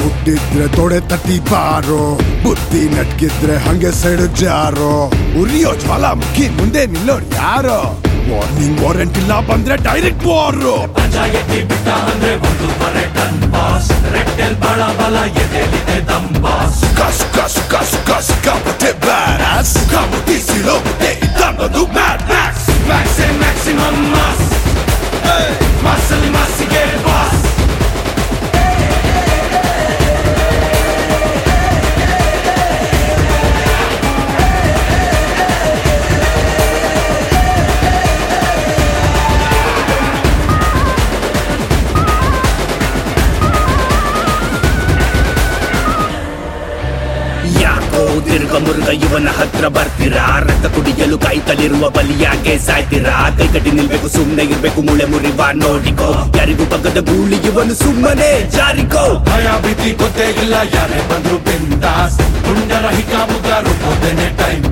ಹುಟ್ಟಿದ್ರೆ ತೊಡೆ ತಟ್ಟಿ ಬಾರೋ ಬುದ್ಧಿ ನಟ್ಗಿದ್ರೆ ಹಂಗೆ ಸೈಡ್ ಜಾರೋ ಉರಿಯೋ ಜ್ವಾಲಾಮುಖಿ ಮುಂದೆ ನಿಲ್ಲೋರ್ ಯಾರೋ ವಾರ್ನಿಂಗ್ ವಾರೆಂಟ್ ಇಲ್ಲ ಬಂದ್ರೆ ಡೈರೆಕ್ಟ್ ವಾರು ಕಸ್ ಕಸ್ ಕಸ್ ಕಸ್ ಕಾಪತೆ ಬ್ಯಾರಸ್ ಕಾಮುಟಿ ಸಿಲೋಮುತೆ ಇದ್ದನ್ನೋದು ಮ್ಯಾಡ್ ಮ್ಯಾಕ್ಸ್ ಮ್ಯಾಕ್ಸೆ ಮ್ಯಾಕ್ಸಿಮಮ್ ಮಾಸ್ ಮಾಸಲ್ಲಿ ಮಾಸಿಗೆ ಬಾಸ್ ಯಾಕೋ ತಿರುಗ ಮುರುಗ ಇವನ ಹತ್ರ ಬರ್ತೀರಾ ರಕ್ತ ಕುಡಿಯಲು ಕಾಯ್ತಲಿರುವ ಬಲಿಯಾಗೆ ಸಾಯ್ತೀರಾ ಕೈ ಕಟ್ಟಿ ನಿಲ್ಬೇಕು ಸುಮ್ನೆ ಇರ್ಬೇಕು ಮುಳೆ ಮುರಿವ ನೋಡಿಕೋ ಯಾರಿಗೂ ಬಗ್ಗದ ಗೂಳಿ ಇವನು ಸುಮ್ಮನೆ ಜಾರಿಕೋ ಭಯ ಭೀತಿ ಗೊತ್ತೇ ಇಲ್ಲ ಯಾರೇ ಬಂದ್ರು ಬಿಂದಾಸ್ ಪುಣ್ಯರ ಹಿಕಾಮುಗಾರು ಹೋದೇನೆ ಟೈಮ್